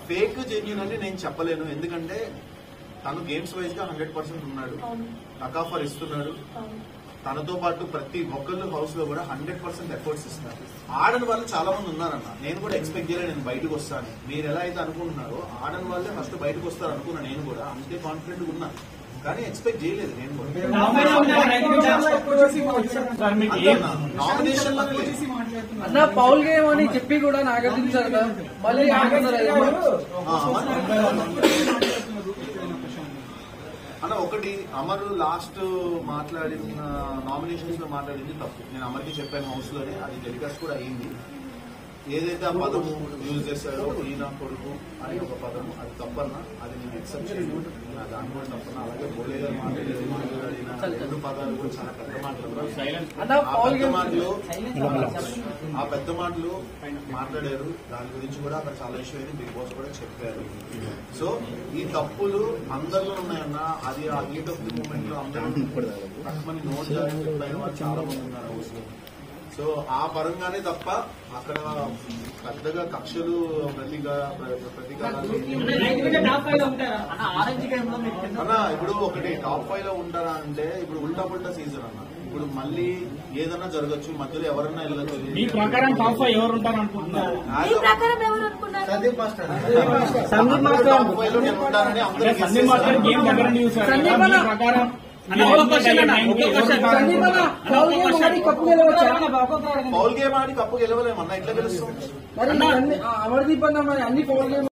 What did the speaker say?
Fake genuine అని నేను చెప్పలేను ఎందుకంటే తను గేమ్స్ వైజ్ గా హండ్రెడ్ పర్సెంట్ ఉన్నాడు అవును నకాఫర్ ఇస్తున్నాడు అవును తనతో పాటు ప్రతి ఒక్కళ్ళు హౌస్ లో కూడా హండ్రెడ్ పర్సెంట్ ఎఫర్ట్స్ ఇస్తున్నారు ఆడని వాళ్ళు చాలా మంది ఉన్నారన్న నేను కూడా ఎక్స్పెక్ట్ చేయలేదు నేను బయటకు వస్తాను మీరు ఎలా అయితే అనుకుంటున్నారో ఆడని వాళ్ళే ఫస్ట్ బయటకు వస్తారు అనుకున్నా నేను కూడా అంతే కాన్ఫిడెంట్ ఉన్నా కానీ ఎక్స్పెక్ట్ చేయలేదు నేను కూడా నామినేషన్ లోనే లేదు అన్న పౌల్ గేమ్ అని చెప్పి కూడా నాగార్జున సార్ మళ్ళీ ఆడుతున్నారు ఆ, అన్న ఒకటి అమర్ లాస్ట్ మాట్లాడిన నామినేషన్స్ లో మాట్లాడింది తప్పు నేను అమర్కి చెప్పాను హౌస్ లోనే అది టెలికాస్ట్ కూడా అయింది ఏదైతే ఆ పదము యూజ్ చేశాడో ఈయన కొడుకు అని ఒక పదము అది తప్పన్న అది నేను ఎక్సెప్ట్ చేయను నా దాని కూడా తప్పన్న అలాగే బోలే గారు మాట్లాడేది మాట్లాడిన రెండు పదాలు కూడా చాలా పెద్ద మాటలు అన్న ఆ పౌల్ పెద్ద గేమ్ మాటలు ఆ పెద్ద మాటలు మాట్లాడారు దాని గురించి కూడా అక్కడ చాలా ఇష్యూ అయింది బిగ్ బాస్ కూడా చెప్పారు సో ఈ తప్పులు అందరిలో ఉన్నాయన్న అది ఆ హీట్ ఆఫ్ ది మూమెంట్ లో అందరూ తక్కువని నోట్ జారి చెప్పిన వాళ్ళు చాలా మంది ఉన్నారు హౌస్ లో సో ఆ పరంగానే తప్ప అక్కడ పెద్దగా కక్షలు ప్రతిగా ప్రతీకారాలు అన్న ఇప్పుడు ఒకటి టాప్ ఫైవ్ లో ఉంటారా అంటే ఇప్పుడు ఉల్టా పుల్టా సీజన్ అన్న ఇప్పుడు మళ్ళీ ఏదన్నా జరగచ్చు మధ్యలో ఎవరన్నా వెళ్ళచ్చు మీ ప్రకారం టాప్ ఫైవ్ ఎవరు ఉంటారు అనుకుంటున్నారు మీ ప్రకారం ఎవరు అనుకున్నారు సందీప్ మాస్టర్ టాప్ ఫైవ్ లో నేను ఉంటానని అందరూ అంటే సందీప్ మాస్టర్ గేమ్ దగ్గర నుంచి చూసారు కదా, సందీప్ మీ అన్న. ప్రకారం అన్న, ఒక question అన్న, ఒక question. సందీప్ అన్న పౌల్ గేమ్ ఆడి కప్పు గెలవచ్చా పౌల్ గేమ్ ఆడి కప్పు గెలవలేమన్నా ఎట్లా గెలుస్తాం మరి అన్ని- ఆ అమర్దీప్ అన్న మరి అన్ని పౌల్ గేమ్